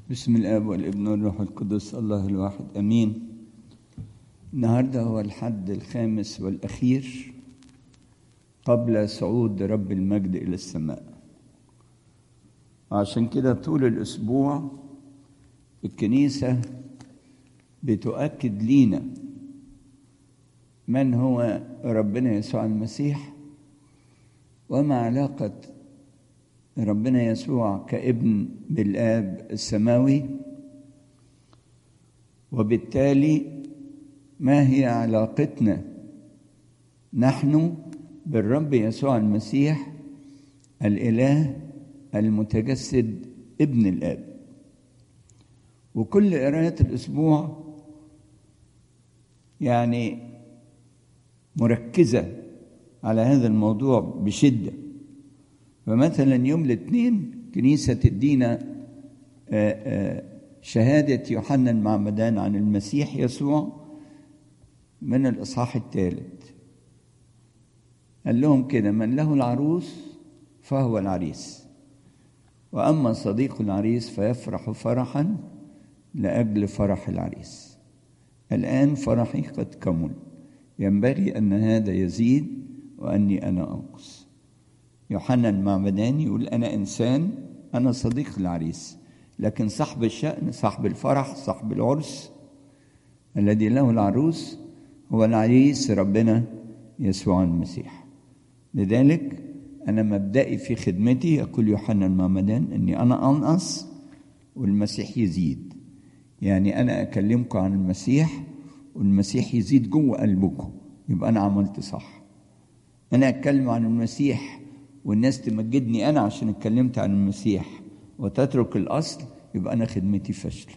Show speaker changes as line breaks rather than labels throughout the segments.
بسم الاب والابن والروح القدس الله الواحد امين النهارده هو الحد الخامس والاخير قبل صعود رب المجد الى السماء عشان كده طول الاسبوع الكنيسه بتؤكد لينا من هو ربنا يسوع المسيح وما علاقه ربنا يسوع كابن بالاب السماوي وبالتالي ما هي علاقتنا نحن بالرب يسوع المسيح الاله المتجسد ابن الاب وكل قراءات الاسبوع يعني مركزه على هذا الموضوع بشده فمثلا يوم الاثنين كنيسة تدينا شهادة يوحنا المعمدان عن المسيح يسوع من الإصحاح الثالث قال لهم كده من له العروس فهو العريس وأما صديق العريس فيفرح فرحا لأجل فرح العريس الآن فرحي قد كمل ينبغي أن هذا يزيد وأني أنا أنقص يوحنا المعمداني يقول أنا إنسان أنا صديق العريس لكن صاحب الشأن صاحب الفرح صاحب العرس الذي له العروس هو العريس ربنا يسوع المسيح لذلك أنا مبدئي في خدمتي يقول يوحنا المعمدان أني أنا أنقص والمسيح يزيد يعني أنا أكلمكم عن المسيح والمسيح يزيد جوه قلبكم يبقى أنا عملت صح أنا أتكلم عن المسيح والناس تمجدني انا عشان اتكلمت عن المسيح وتترك الاصل يبقى انا خدمتي فاشله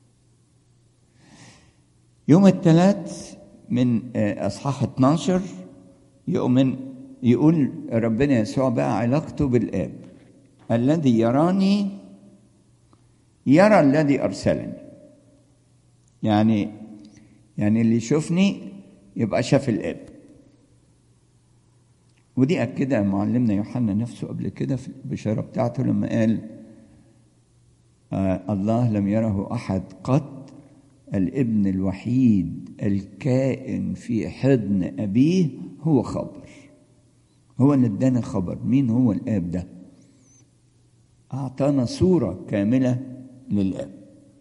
يوم الثلاث من اصحاح 12 يؤمن يقول ربنا يسوع بقى علاقته بالاب الذي يراني يرى الذي ارسلني يعني يعني اللي يشوفني يبقى شاف الاب ودي أكدها معلمنا يوحنا نفسه قبل كده في البشارة بتاعته لما قال آه الله لم يره أحد قط الابن الوحيد الكائن في حضن أبيه هو خبر هو اللي ادانا خبر مين هو الآب ده أعطانا صورة كاملة للآب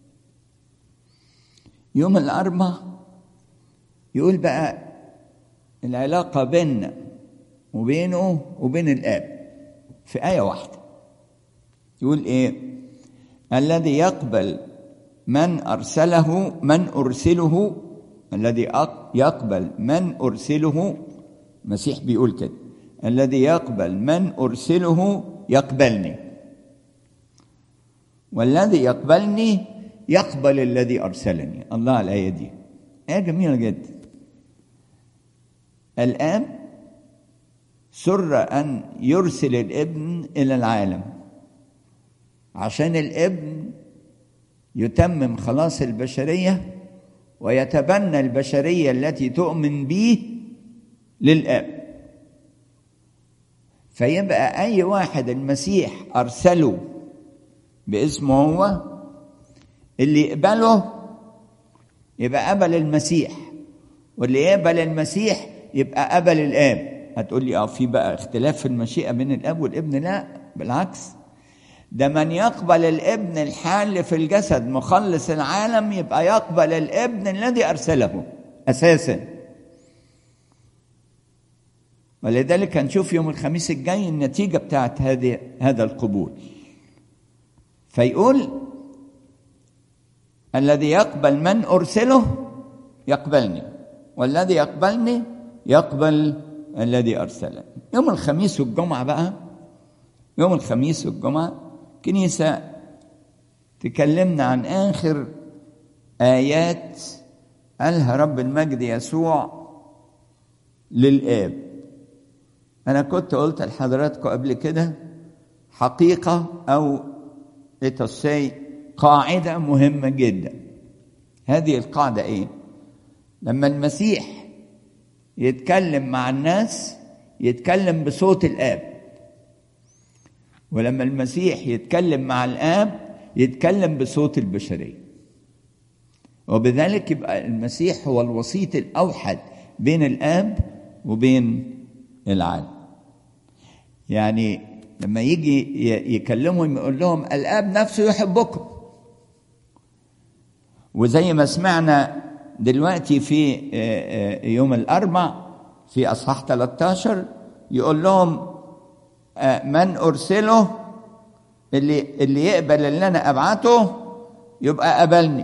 يوم الأربع يقول بقى العلاقة بيننا وبينه وبين الاب في ايه واحده يقول ايه الذي يقبل من ارسله من ارسله الذي يقبل من ارسله المسيح بيقول كده الذي يقبل من ارسله يقبلني والذي يقبلني يقبل الذي ارسلني الله على الايه دي ايه جميله جدا الاب سر ان يرسل الابن الى العالم عشان الابن يتمم خلاص البشريه ويتبنى البشريه التي تؤمن به للاب فيبقى اي واحد المسيح ارسله باسمه هو اللي يقبله يبقى قبل المسيح واللي يقبل المسيح يبقى قبل الاب هتقول لي اه في بقى اختلاف في المشيئه بين الاب والابن لا بالعكس ده من يقبل الابن الحال في الجسد مخلص العالم يبقى يقبل الابن الذي ارسله اساسا ولذلك هنشوف يوم الخميس الجاي النتيجه بتاعت هذه هذا القبول فيقول الذي يقبل من ارسله يقبلني والذي يقبلني يقبل الذي أرسله يوم الخميس والجمعة بقى يوم الخميس والجمعة كنيسة تكلمنا عن آخر آيات قالها رب المجد يسوع للآب أنا كنت قلت لحضراتكم قبل كده حقيقة أو لتصي قاعدة مهمة جدا هذه القاعدة إيه؟ لما المسيح يتكلم مع الناس يتكلم بصوت الاب ولما المسيح يتكلم مع الاب يتكلم بصوت البشرية وبذلك يبقى المسيح هو الوسيط الأوحد بين الآب وبين العالم يعني لما يجي يكلمهم يقول لهم الآب نفسه يحبكم وزي ما سمعنا دلوقتي في يوم الأربع في أصحاح 13 يقول لهم من أرسله اللي اللي يقبل اللي أنا أبعته يبقى قبلني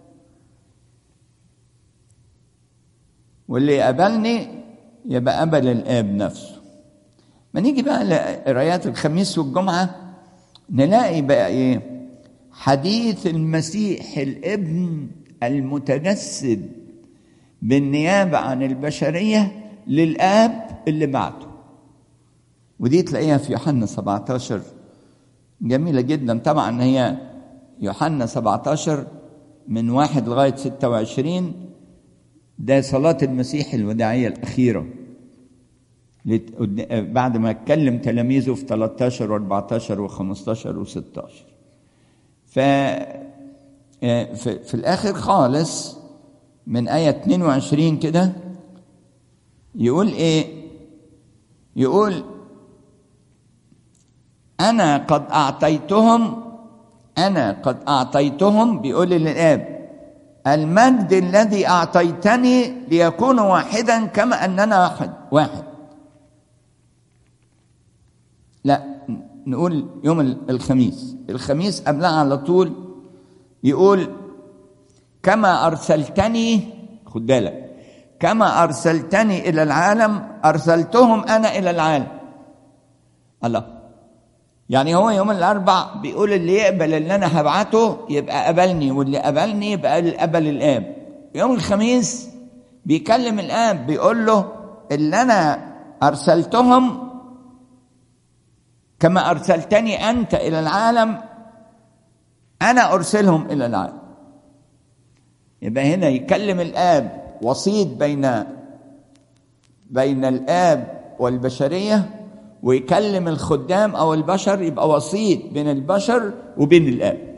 واللي يقبلني يبقى قبل الآب نفسه ما نيجي بقى لقرايات الخميس والجمعة نلاقي بقى إيه حديث المسيح الابن المتجسد بالنيابة عن البشرية للآب اللي بعته ودي تلاقيها في يوحنا 17 جميلة جدا طبعا هي يوحنا 17 من واحد لغاية 26 ده صلاة المسيح الوداعية الأخيرة بعد ما اتكلم تلاميذه في 13 و14 و15 و16 ف في, في الآخر خالص من آية 22 كده يقول إيه؟ يقول أنا قد أعطيتهم أنا قد أعطيتهم بيقول للآب المجد الذي أعطيتني ليكون واحدا كما أننا واحد واحد لا نقول يوم الخميس الخميس قبلها على طول يقول كما أرسلتني خد بالك كما أرسلتني إلى العالم أرسلتهم أنا إلى العالم الله يعني هو يوم الأربع بيقول اللي يقبل اللي أنا هبعته يبقى قبلني واللي قبلني يبقى قبل الآب يوم الخميس بيكلم الآب بيقول له اللي أنا أرسلتهم كما أرسلتني أنت إلى العالم أنا أرسلهم إلى العالم يبقى هنا يكلم الآب وسيط بين بين الآب والبشرية ويكلم الخدام أو البشر يبقى وسيط بين البشر وبين الآب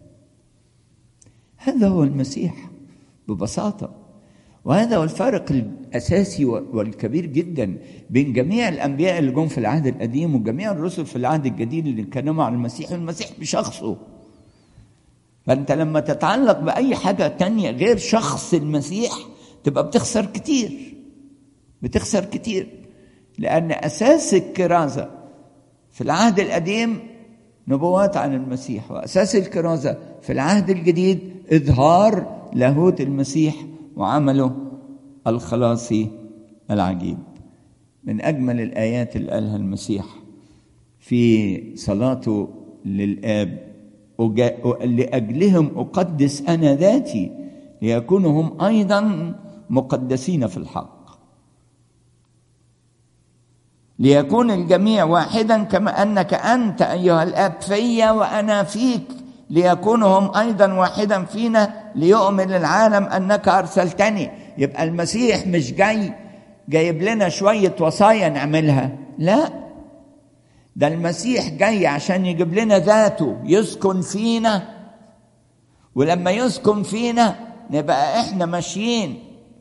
هذا هو المسيح ببساطة وهذا هو الفارق الأساسي والكبير جدا بين جميع الأنبياء اللي جم في العهد القديم وجميع الرسل في العهد الجديد اللي اتكلموا عن المسيح والمسيح بشخصه فأنت لما تتعلق بأي حاجة تانية غير شخص المسيح تبقى بتخسر كتير بتخسر كتير لأن أساس الكرازة في العهد القديم نبوات عن المسيح وأساس الكرازة في العهد الجديد إظهار لاهوت المسيح وعمله الخلاصي العجيب من أجمل الآيات اللي قالها المسيح في صلاته للآب لأجلهم أقدس أنا ذاتي ليكونوا هم أيضا مقدسين في الحق ليكون الجميع واحدا كما أنك أنت أيها الآب في وأنا فيك ليكونوا هم أيضا واحدا فينا ليؤمن العالم أنك أرسلتني يبقى المسيح مش جاي جايب لنا شوية وصايا نعملها لا ده المسيح جاي عشان يجيب لنا ذاته يسكن فينا ولما يسكن فينا نبقى احنا ماشيين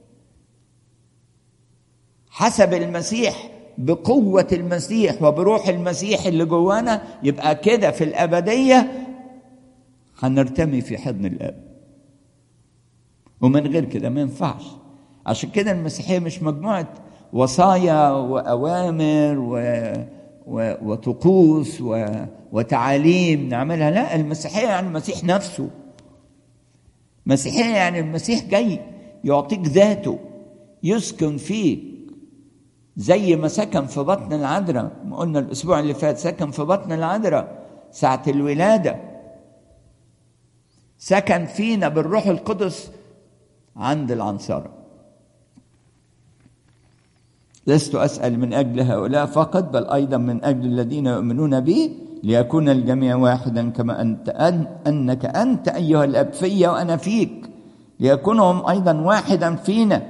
حسب المسيح بقوة المسيح وبروح المسيح اللي جوانا يبقى كده في الأبدية هنرتمي في حضن الآب ومن غير كده ما ينفعش عشان كده المسيحية مش مجموعة وصايا وأوامر و... و... وطقوس و... وتعاليم نعملها لا المسيحية يعني المسيح نفسه مسيحية يعني المسيح جاي يعطيك ذاته يسكن فيك زي ما سكن في بطن العذراء ما قلنا الأسبوع اللي فات سكن في بطن العذراء ساعة الولادة سكن فينا بالروح القدس عند العنصرة لست أسأل من أجل هؤلاء فقط بل أيضا من أجل الذين يؤمنون بي ليكون الجميع واحدا كما أنت أن أنك أنت أيها الأب في وأنا فيك ليكونوا هم أيضا واحدا فينا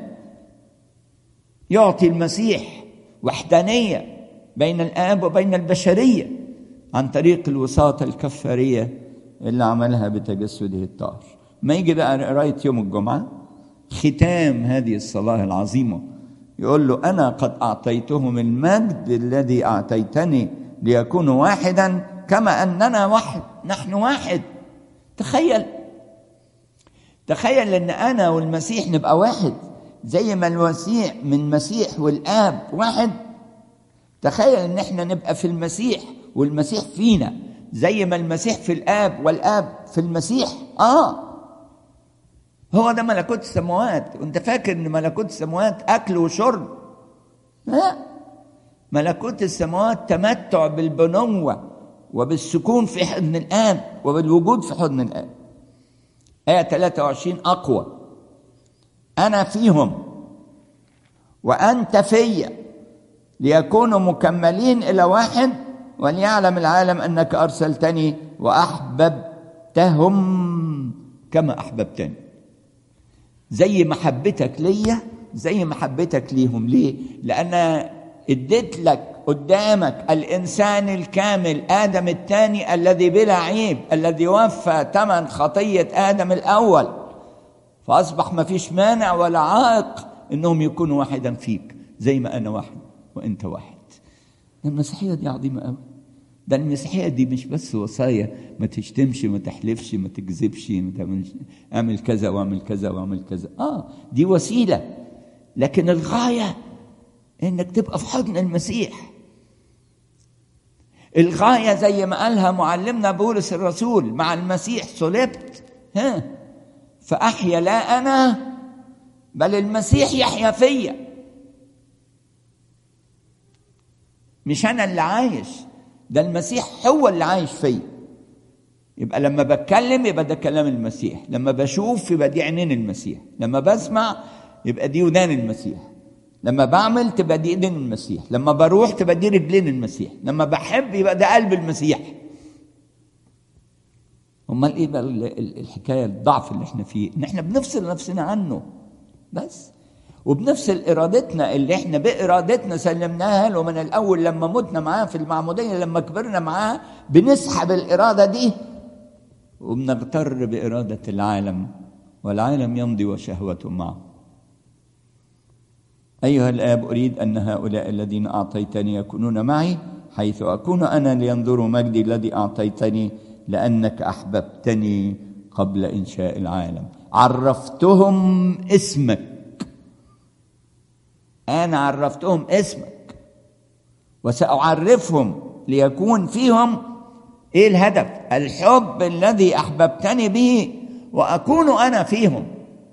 يعطي المسيح وحدانية بين الآب وبين البشرية عن طريق الوساطة الكفارية اللي عملها بتجسده الطاهر ما يجي بقى قراية يوم الجمعة ختام هذه الصلاة العظيمة يقول له أنا قد أعطيتهم المجد الذي أعطيتني ليكونوا واحدا كما أننا واحد نحن واحد تخيل تخيل أن أنا والمسيح نبقى واحد زي ما المسيح من مسيح والآب واحد تخيل أن احنا نبقى في المسيح والمسيح فينا زي ما المسيح في الآب والآب في المسيح آه هو ده ملكوت السماوات وانت فاكر ان ملكوت السماوات اكل وشرب لا ملكوت السماوات تمتع بالبنوة وبالسكون في حضن الآب وبالوجود في حضن الآب آية 23 أقوى أنا فيهم وأنت فيا ليكونوا مكملين إلى واحد وليعلم العالم أنك أرسلتني وأحببتهم كما أحببتني زي محبتك ليا زي محبتك ليهم ليه لأن اديت لك قدامك الإنسان الكامل آدم الثاني الذي بلا عيب الذي وفى ثمن خطية آدم الأول فأصبح ما فيش مانع ولا عائق إنهم يكونوا واحدا فيك زي ما أنا واحد وأنت واحد المسيحية دي عظيمة قوي ده المسيحية دي مش بس وصايا ما تشتمش ما تحلفش ما تكذبش ما تعملش اعمل كذا واعمل كذا واعمل كذا اه دي وسيلة لكن الغاية انك تبقى في حضن المسيح الغاية زي ما قالها معلمنا بولس الرسول مع المسيح صلبت ها فأحيا لا أنا بل المسيح يحيا فيا مش أنا اللي عايش ده المسيح هو اللي عايش فيا يبقى لما بتكلم يبقى ده كلام المسيح لما بشوف يبقى دي عينين المسيح لما بسمع يبقى دي ودان المسيح لما بعمل تبقى دي ايدين المسيح لما بروح تبقى دي رجلين المسيح لما بحب يبقى ده قلب المسيح امال ايه بقى الحكايه الضعف اللي احنا فيه ان احنا بنفصل نفسنا عنه بس وبنفصل ارادتنا اللي احنا بارادتنا سلمناها له من الاول لما متنا معاه في المعموديه لما كبرنا معاه بنسحب الاراده دي وبنغتر باراده العالم والعالم يمضي وشهوته معه ايها الاب اريد ان هؤلاء الذين اعطيتني يكونون معي حيث اكون انا لينظروا مجدي الذي اعطيتني لانك احببتني قبل انشاء العالم عرفتهم اسمك أنا عرفتهم اسمك وسأعرفهم ليكون فيهم إيه الهدف؟ الحب الذي أحببتني به وأكون أنا فيهم.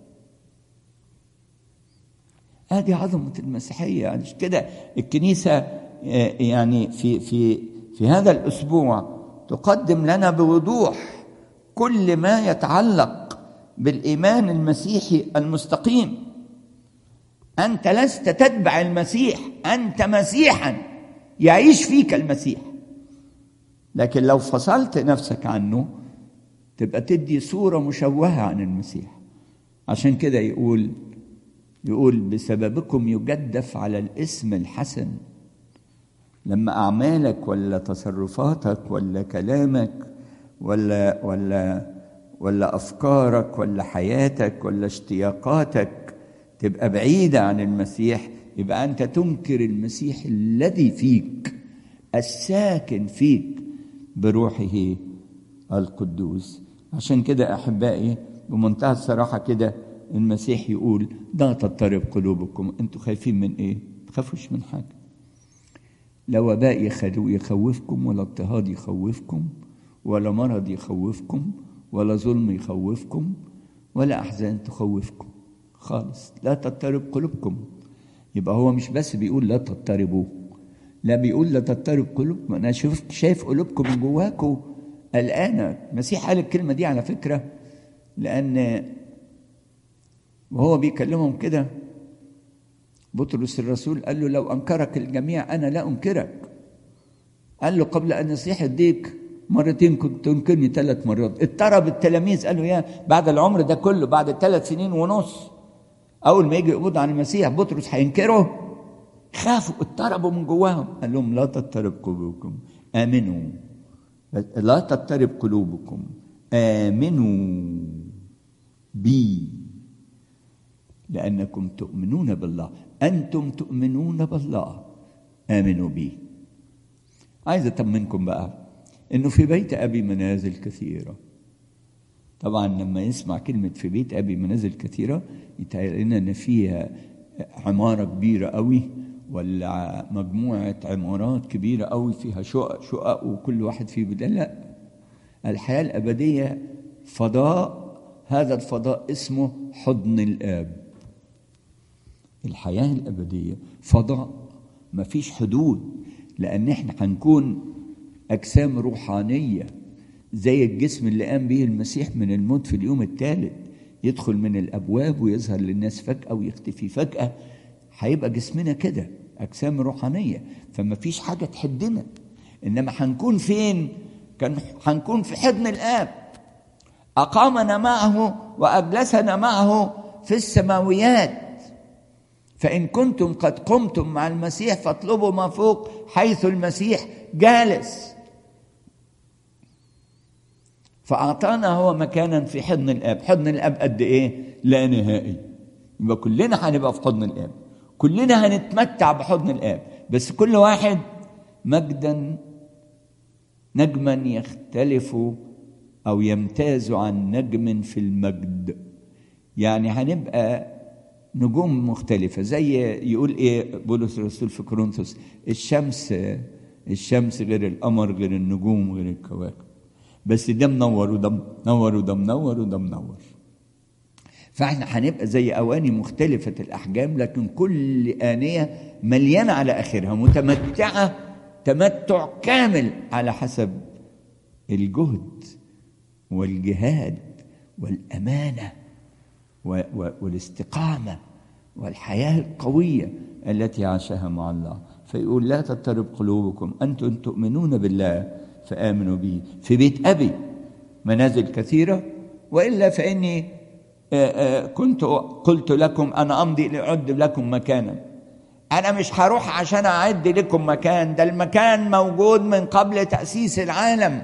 هذه عظمة المسيحية يعني كده الكنيسة يعني في في في هذا الأسبوع تقدم لنا بوضوح كل ما يتعلق بالإيمان المسيحي المستقيم. أنت لست تتبع المسيح أنت مسيحا يعيش فيك المسيح لكن لو فصلت نفسك عنه تبقى تدي صورة مشوهة عن المسيح عشان كده يقول يقول بسببكم يجدف على الاسم الحسن لما أعمالك ولا تصرفاتك ولا كلامك ولا ولا ولا أفكارك ولا حياتك ولا اشتياقاتك تبقى بعيدة عن المسيح يبقى أنت تنكر المسيح الذي فيك الساكن فيك بروحه القدوس عشان كده أحبائي بمنتهى الصراحة كده المسيح يقول لا تضطرب قلوبكم انتوا خايفين من ايه تخافوش من حاجة لا وباء يخوفكم ولا اضطهاد يخوفكم ولا مرض يخوفكم ولا ظلم يخوفكم ولا أحزان تخوفكم خالص لا تضطرب قلوبكم يبقى هو مش بس بيقول لا تضطربوا لا بيقول لا تضطرب قلوبكم انا شوف شايف قلوبكم من جواكم قلقانه المسيح قال الكلمه دي على فكره لان وهو بيكلمهم كده بطرس الرسول قال له لو انكرك الجميع انا لا انكرك قال له قبل ان يصيح الديك مرتين كنت تنكرني ثلاث مرات اضطرب التلاميذ قالوا يا بعد العمر ده كله بعد ثلاث سنين ونص اول ما يجي يقبض عن المسيح بطرس هينكره خافوا اضطربوا من جواهم قال لهم لا تضطرب قلوبكم امنوا لا تضطرب قلوبكم آمنوا بي لأنكم تؤمنون بالله أنتم تؤمنون بالله آمنوا بي عايز أطمنكم بقى إنه في بيت أبي منازل كثيرة طبعا لما يسمع كلمة في بيت أبي منازل كثيرة يتهيأ لنا إن فيها عمارة كبيرة قوي ولا مجموعة عمارات كبيرة قوي فيها شقق شقق وكل واحد فيه بدل لا الحياة الأبدية فضاء هذا الفضاء اسمه حضن الآب الحياة الأبدية فضاء ما فيش حدود لأن احنا هنكون أجسام روحانية زي الجسم اللي قام به المسيح من الموت في اليوم الثالث يدخل من الأبواب ويظهر للناس فجأة ويختفي فجأة هيبقى جسمنا كده أجسام روحانية فما فيش حاجة تحدنا إنما هنكون فين؟ كان هنكون في حضن الآب أقامنا معه وأجلسنا معه في السماويات فإن كنتم قد قمتم مع المسيح فاطلبوا ما فوق حيث المسيح جالس فأعطانا هو مكانا في حضن الآب حضن الآب قد إيه؟ لا نهائي يبقى كلنا هنبقى في حضن الآب كلنا هنتمتع بحضن الآب بس كل واحد مجدا نجما يختلف أو يمتاز عن نجم في المجد يعني هنبقى نجوم مختلفة زي يقول إيه بولس الرسول في كورنثوس الشمس الشمس غير القمر غير النجوم غير الكواكب بس ده منور وده منور وده منور وده منور فاحنا هنبقى زي اواني مختلفه الاحجام لكن كل انيه مليانه على اخرها متمتعه تمتع كامل على حسب الجهد والجهاد والامانه والاستقامه والحياه القويه التي عاشها مع الله فيقول لا تضطرب قلوبكم انتم تؤمنون بالله فامنوا بي في بيت ابي منازل كثيره والا فاني كنت قلت لكم انا امضي لاعد لكم مكانا انا مش هروح عشان اعد لكم مكان ده المكان موجود من قبل تاسيس العالم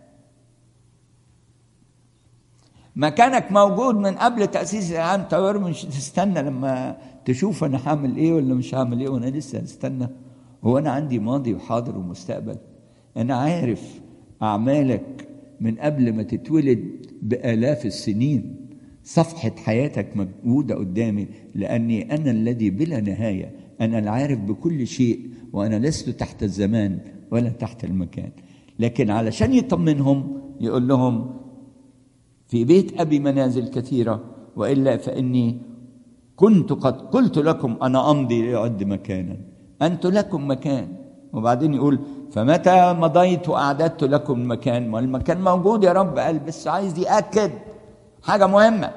مكانك موجود من قبل تاسيس العالم طيب مش تستنى لما تشوف انا هعمل ايه ولا مش هعمل ايه وانا لسه هستنى هو انا عندي ماضي وحاضر ومستقبل انا عارف اعمالك من قبل ما تتولد بالاف السنين صفحة حياتك موجودة قدامي لأني أنا الذي بلا نهاية أنا العارف بكل شيء وأنا لست تحت الزمان ولا تحت المكان لكن علشان يطمنهم يقول لهم في بيت أبي منازل كثيرة وإلا فإني كنت قد قلت لكم أنا أمضي لأعد مكانا أنت لكم مكان وبعدين يقول فمتى مضيت وأعددت لكم مكان والمكان موجود يا رب قال بس عايز يأكد حاجة مهمة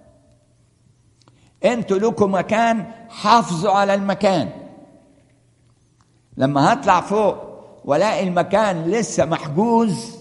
انتوا لكم مكان حافظوا على المكان لما هطلع فوق والاقي المكان لسه محجوز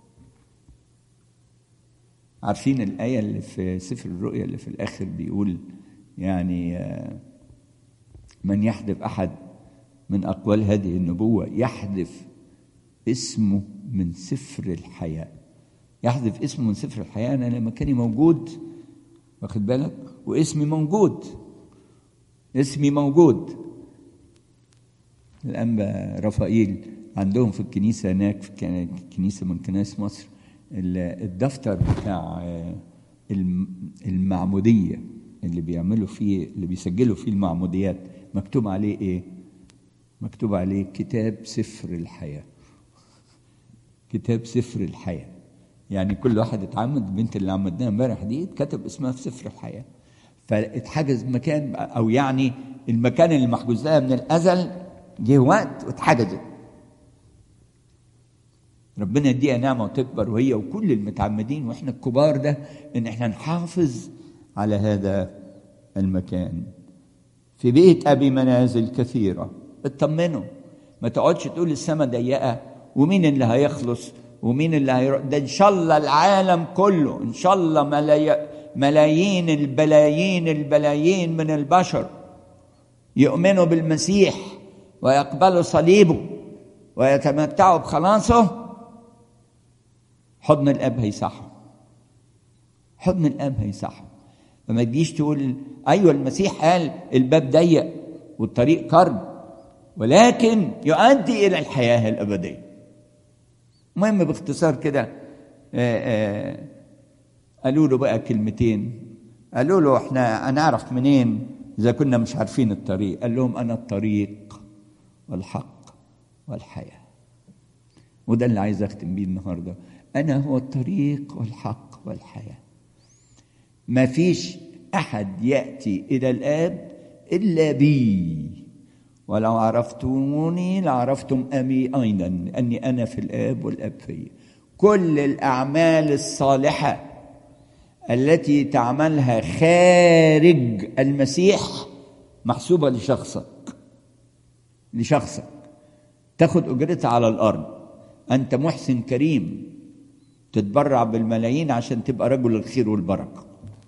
عارفين الآية اللي في سفر الرؤيا اللي في الآخر بيقول يعني من يحذف أحد من أقوال هذه النبوة يحذف اسمه من سفر الحياه يحذف اسمه من سفر الحياة أنا مكاني موجود واخد بالك واسمي موجود اسمي موجود الأنبا رفائيل عندهم في الكنيسة هناك في كنيسة من كنائس مصر الدفتر بتاع المعمودية اللي بيعملوا فيه اللي بيسجلوا فيه المعموديات مكتوب عليه ايه؟ مكتوب عليه كتاب سفر الحياة كتاب سفر الحياه يعني كل واحد اتعمد البنت اللي عمدناها امبارح دي اتكتب اسمها في سفر الحياه فاتحجز مكان او يعني المكان اللي محجوز لها من الازل جه وقت واتحجزت ربنا يديها نعمه وتكبر وهي وكل المتعمدين واحنا الكبار ده ان احنا نحافظ على هذا المكان في بيت ابي منازل كثيره اطمنوا ما تقعدش تقول السماء ضيقه ومين اللي هيخلص ومين اللي هيروح ده ان شاء الله العالم كله ان شاء الله ملاي... ملايين البلايين البلايين من البشر يؤمنوا بالمسيح ويقبلوا صليبه ويتمتعوا بخلاصه حضن الاب هيصحوا حضن الاب هيسعه فما تجيش تقول ايوه المسيح قال الباب ضيق والطريق قرب ولكن يؤدي الى الحياه الابديه المهم باختصار كده قالوا له بقى كلمتين قالوا له احنا هنعرف منين اذا كنا مش عارفين الطريق قال لهم انا الطريق والحق والحياه وده اللي عايز اختم بيه النهارده انا هو الطريق والحق والحياه ما فيش احد ياتي الى الاب الا بي ولو عرفتموني لعرفتم ابي ايضا اني انا في الاب والاب في كل الاعمال الصالحه التي تعملها خارج المسيح محسوبه لشخصك لشخصك تاخد اجرتها على الارض انت محسن كريم تتبرع بالملايين عشان تبقى رجل الخير والبركه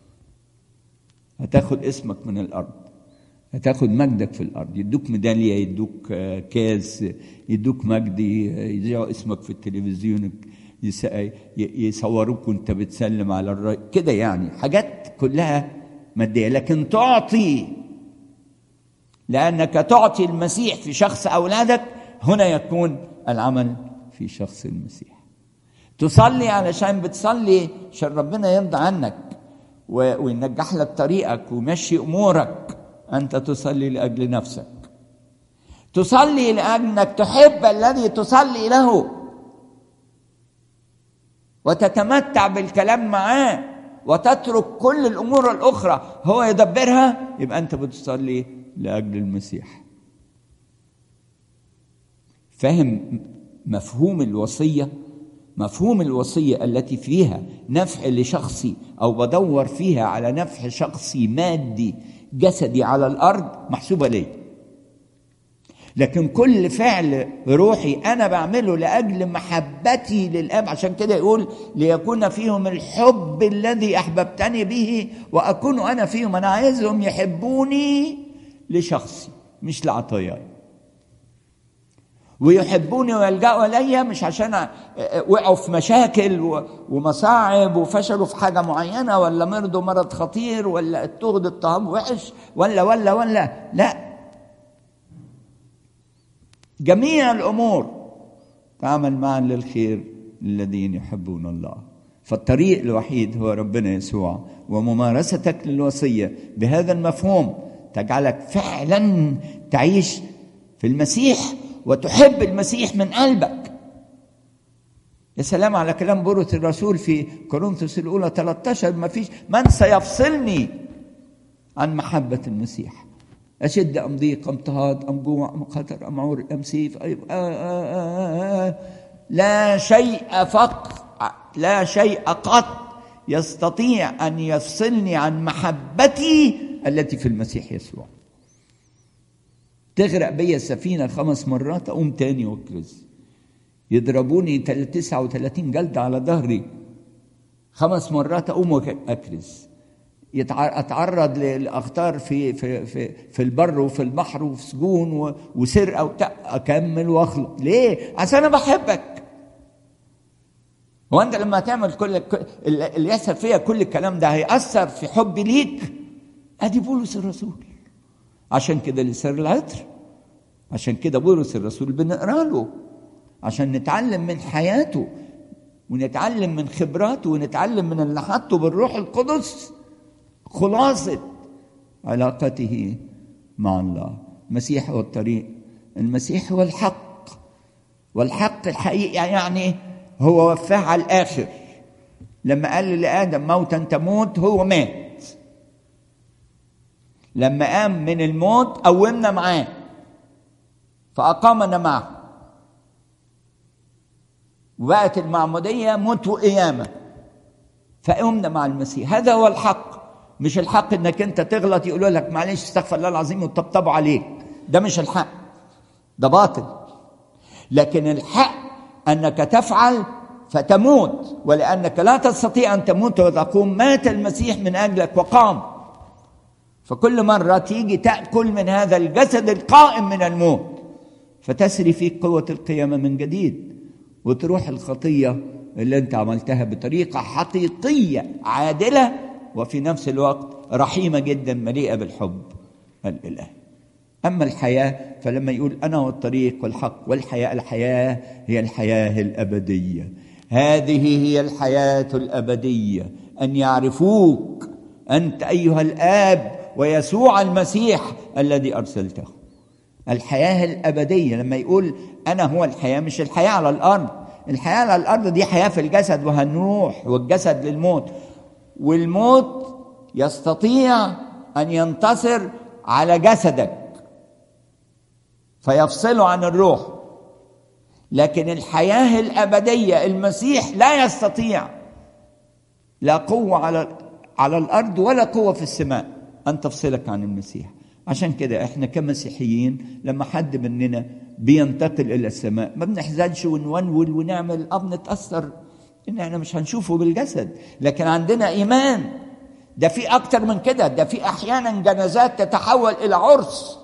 هتاخد اسمك من الارض هتاخد مجدك في الارض يدوك ميداليه يدوك كاس يدوك مجد يذيعوا اسمك في التلفزيون يصوروك وانت بتسلم على الرأي كده يعني حاجات كلها ماديه لكن تعطي لانك تعطي المسيح في شخص اولادك هنا يكون العمل في شخص المسيح تصلي علشان بتصلي عشان ربنا يرضى عنك وينجح لك طريقك ويمشي امورك انت تصلي لاجل نفسك تصلي لانك تحب الذي تصلي له وتتمتع بالكلام معاه وتترك كل الامور الاخرى هو يدبرها يبقى انت بتصلي لاجل المسيح فاهم مفهوم الوصيه مفهوم الوصيه التي فيها نفع لشخصي او بدور فيها على نفع شخصي مادي جسدي على الارض محسوبه ليه لكن كل فعل روحي انا بعمله لاجل محبتي للاب عشان كده يقول ليكون فيهم الحب الذي احببتني به واكون انا فيهم انا عايزهم يحبوني لشخصي مش لعطاياي ويحبوني ويلجأوا إلي مش عشان وقعوا في مشاكل ومصاعب وفشلوا في حاجة معينة ولا مرضوا مرض خطير ولا اتخذ الطعام وحش ولا ولا ولا لا جميع الأمور تعمل معا للخير للذين يحبون الله فالطريق الوحيد هو ربنا يسوع وممارستك للوصية بهذا المفهوم تجعلك فعلا تعيش في المسيح وتحب المسيح من قلبك يا سلام على كلام بولس الرسول في كورنثوس الاولى 13 ما فيش من سيفصلني عن محبه المسيح اشد ام ضيق ام اضطهاد ام جوع ام خطر ام عور ام سيف آه آه آه لا شيء فقط لا شيء قط يستطيع ان يفصلني عن محبتي التي في المسيح يسوع تغرق بيا السفينة خمس مرات أقوم تاني وأكرز يضربوني 39 جلدة على ظهري خمس مرات أقوم وأكرز أتعرض لأخطار في في في في البر وفي البحر وفي سجون وسرقة وبتاع أكمل وأخلق ليه؟ عشان أنا بحبك هو أنت لما تعمل كل اللي يحصل فيا كل الكلام ده هيأثر في حبي ليك؟ أدي بولس الرسول عشان كده لسر العطر عشان كده بولس الرسول بنقرا له عشان نتعلم من حياته ونتعلم من خبراته ونتعلم من اللي حطه بالروح القدس خلاصة علاقته مع الله المسيح هو الطريق المسيح هو الحق والحق الحقيقي يعني هو وفاه على الآخر لما قال لآدم موتا تموت هو مات لما قام من الموت قومنا معاه فأقامنا معه وبقت المعمودية موت وقيامة فقمنا مع المسيح هذا هو الحق مش الحق انك انت تغلط يقولوا لك معلش استغفر الله العظيم وطبطبوا عليك ده مش الحق ده باطل لكن الحق انك تفعل فتموت ولانك لا تستطيع ان تموت وتقوم مات المسيح من اجلك وقام فكل مرة تيجي تأكل من هذا الجسد القائم من الموت فتسري فيك قوة القيامة من جديد وتروح الخطية اللي انت عملتها بطريقة حقيقية عادلة وفي نفس الوقت رحيمة جدا مليئة بالحب الإلهي أما الحياة فلما يقول أنا والطريق والحق والحياة الحياة هي الحياة الأبدية هذه هي الحياة الأبدية أن يعرفوك أنت أيها الآب ويسوع المسيح الذي أرسلته الحياة الأبدية لما يقول أنا هو الحياة مش الحياة على الأرض الحياة على الأرض دي حياة في الجسد وهنروح والجسد للموت والموت يستطيع أن ينتصر على جسدك فيفصله عن الروح لكن الحياة الأبدية المسيح لا يستطيع لا قوة على على الأرض ولا قوة في السماء أن تفصلك عن المسيح عشان كده احنا كمسيحيين لما حد مننا بينتقل الى السماء ما بنحزنش ونونول ونعمل اه بنتاثر ان احنا مش هنشوفه بالجسد لكن عندنا ايمان ده في اكتر من كده ده في احيانا جنازات تتحول الى عرس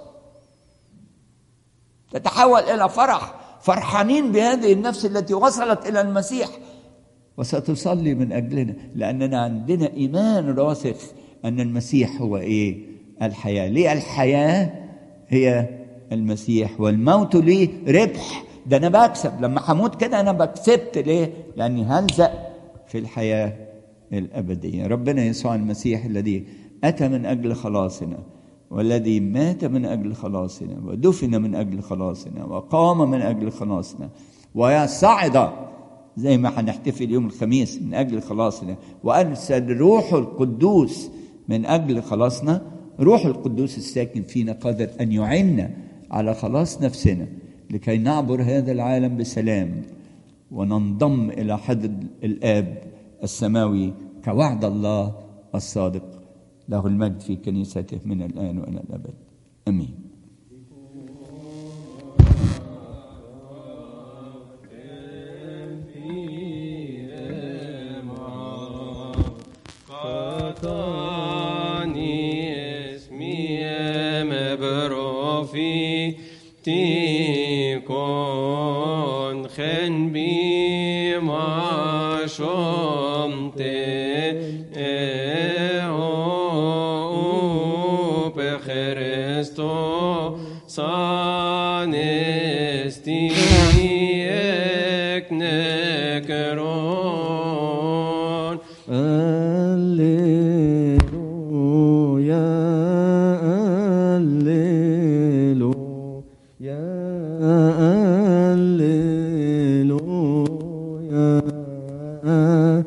تتحول الى فرح فرحانين بهذه النفس التي وصلت الى المسيح وستصلي من اجلنا لاننا عندنا ايمان راسخ ان المسيح هو ايه الحياه ليه الحياه هي المسيح والموت ليه ربح ده انا بكسب لما هموت كده انا بكسبت ليه لاني هلزق في الحياه الابديه ربنا يسوع المسيح الذي اتى من اجل خلاصنا والذي مات من اجل خلاصنا ودفن من اجل خلاصنا وقام من اجل خلاصنا وصعد زي ما هنحتفل يوم الخميس من اجل خلاصنا وارسل روحه القدوس من اجل خلاصنا روح القدوس الساكن فينا قادر ان يعنا على خلاص نفسنا لكي نعبر هذا العالم بسلام وننضم الى حضر الاب السماوي كوعد الله الصادق له المجد في كنيسته من الان والى الابد امين
تكون خن بي ما شمت بخريستو صانستي نكرون
Alleluia, Alleluia, Alleluia,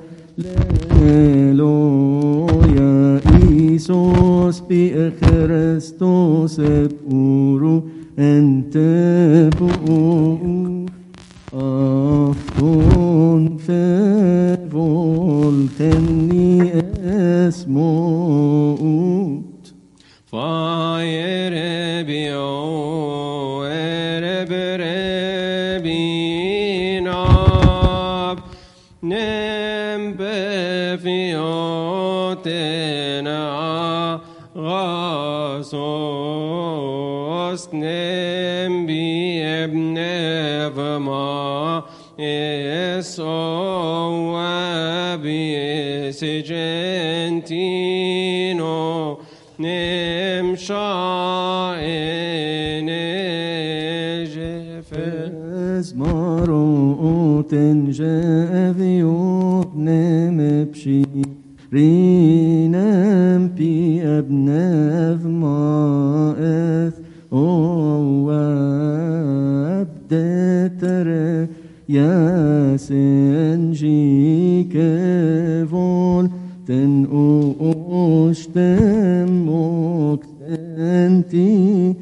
Alleluia. Iisus بخريستوس بقولوا أنت بقول أفضل في فولتني اسموت
فاير بيو ارب ربيناب نم بفيوتنا غاصوس نم بيبن فما يسوع بسجنتينو نمشاين جفر
اسمارو تنجا ذيوب نم بشي رينم بي ابناف ما اث او ابدتر يا سنجي كفول تن اوش تموك تنتي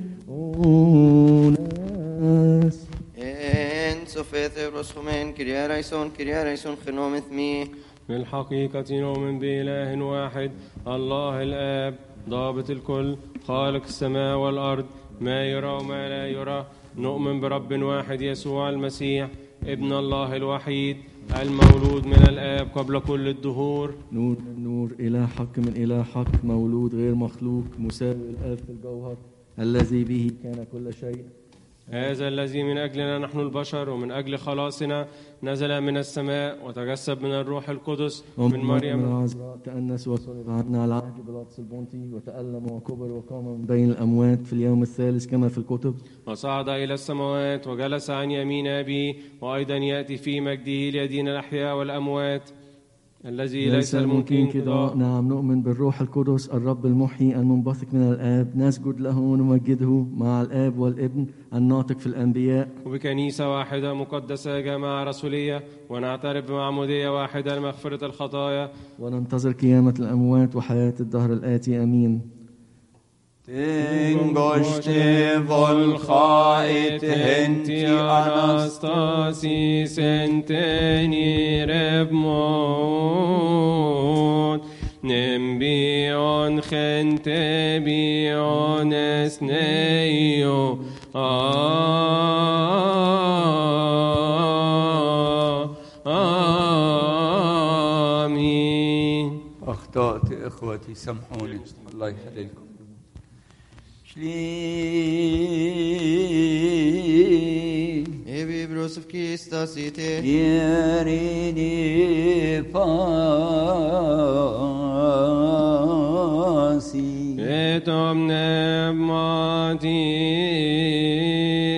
اوناس
En sofete broschomen, Kyrie eleison, Kyrie eleison, genometh me.
بالحقيقة نؤمن بإله واحد الله الآب ضابط الكل خالق السماء والأرض ما يرى وما لا يرى نؤمن برب واحد يسوع المسيح ابن الله الوحيد المولود من الآب قبل كل الدهور
نور من نور إله حق من إله حق مولود غير مخلوق مساوي الآب في الجوهر الذي به كان كل شيء
هذا الذي من أجلنا نحن البشر ومن أجل خلاصنا نزل من السماء وتجسد من الروح القدس من
ومن مريم
مريم
العذراء تأنس وصلب عنا على عهد بيلاطس البونطي وتألم وكبر وقام من بين الأموات في اليوم الثالث كما في الكتب
وصعد إلى السماوات وجلس عن يمين أبي وأيضا يأتي في مجده ليدين الأحياء والأموات الذي ليس الممكن قضاء
نعم نؤمن بالروح القدس الرب المحيي المنبثق من الآب نسجد له ونمجده مع الآب والابن الناطق في الأنبياء
وبكنيسة واحدة مقدسة جماعة رسولية ونعترف بمعمودية واحدة لمغفرة الخطايا
وننتظر قيامة الأموات وحياة الدهر الآتي أمين
Tengoște volhait henti
Anastasis enteni rebmon Nembion gente bion esneio آمين
أخطأت إخوتي سامحوني الله يخليكم شلي
Evi brosov kista site.
يريني فاسي
Et omnem